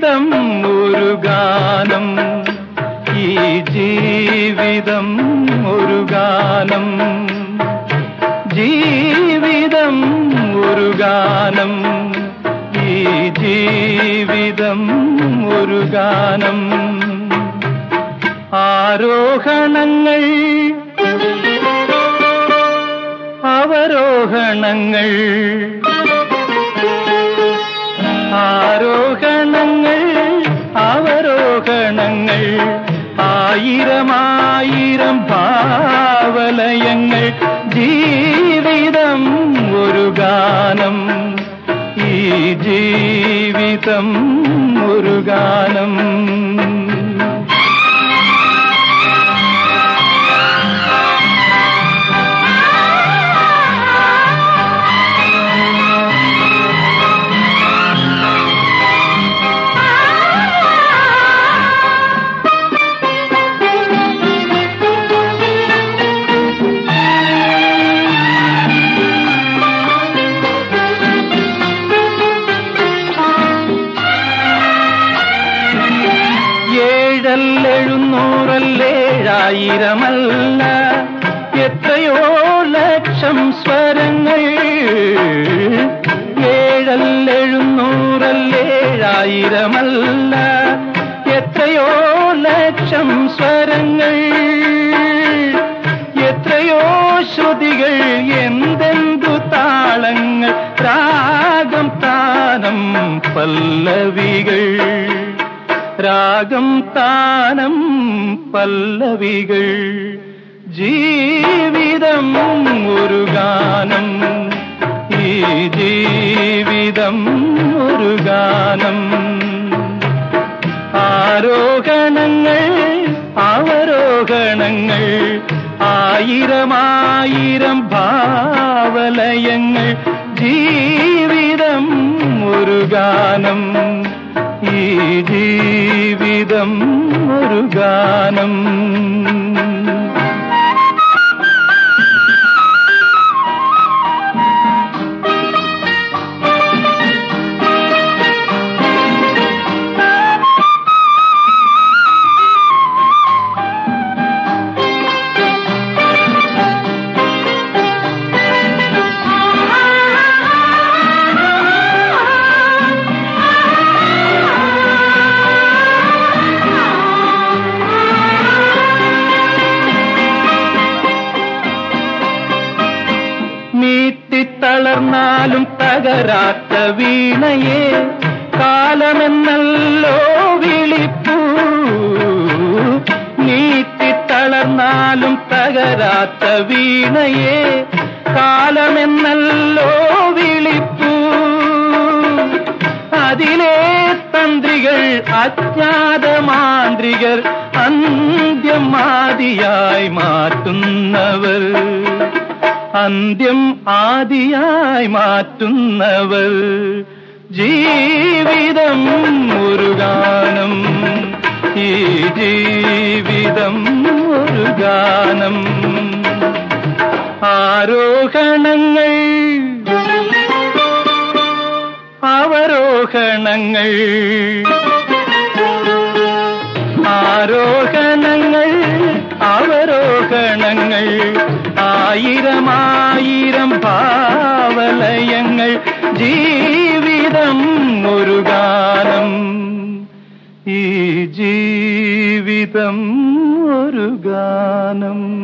ജീവിതം ഒരു ഗാനം ഈ ജീവിതം ഒരു ഗാനം ജീവിതം ഒരു ഗാനം ഈ ജീവിതം ഒരു ഗാനം ആരോഹണങ്ങൾ അവരോഹണങ്ങൾ ആരോഹണങ്ങൾ അവരോഹണങ്ങൾ ആയിരമായിരം ഭാവലയങ്ങൾ ജീവിതം ഒരു ഗാനം ഈ ജീവിതം ഒരു ഗാനം ഏഴല്ലെഴുന്നൂറല്ലേഴായിരമല്ല എത്രയോ ലക്ഷം സ്വരങ്ങൾ ഏഴല്ലെഴുന്നൂറല്ലേഴായിരമല്ല എത്രയോ ലക്ഷം സ്വരങ്ങൾ എത്രയോ ശ്രുതികൾ എന്തെന്തു താളങ്ങൾ രാഗം താനം പല്ലവികൾ രാഗം താനം പല്ലവികൾ ജീവിതം ഒരു ഗാനം ഈ ജീവിതം ഒരു ഗാനം ആരോഹണങ്ങൾ അവരോഹണങ്ങൾ ആയിരമായിരം ഭാവലയങ്ങൾ ജീവിതം ഒരു ഗാനം ഈ ജീവിതം ഒരു ഗാനം നീട്ടിത്തളർന്നാലും തകരാത്ത വീണയെ കാലമെന്നല്ലോ വിളിപ്പൂ നീട്ടിത്തളർന്നാലും തകരാത്ത വീണയെ കാലമെന്നല്ലോ വിളിപ്പൂ അതിലെ തന്ത്രികൾ അജ്ഞാത മാന്ത്രികർ അന്ത്യം ആദിയായി മാറ്റുന്നവർ അന്ത്യം ആദിയായി മാറ്റുന്നവർ ജീവിതം ഒരു ഗാനം ഈ ജീവിതം ഒരു ഗാനം ആരോഹണങ്ങൾ അവരോഹണങ്ങൾ ആരോഹണങ്ങൾ അവരോഹണങ്ങൾ ആയിരമായിരം ഭാവലയങ്ങൾ ജീവിതം ഒരു ഗാനം ഈ ജീവിതം ഒരു ഗാനം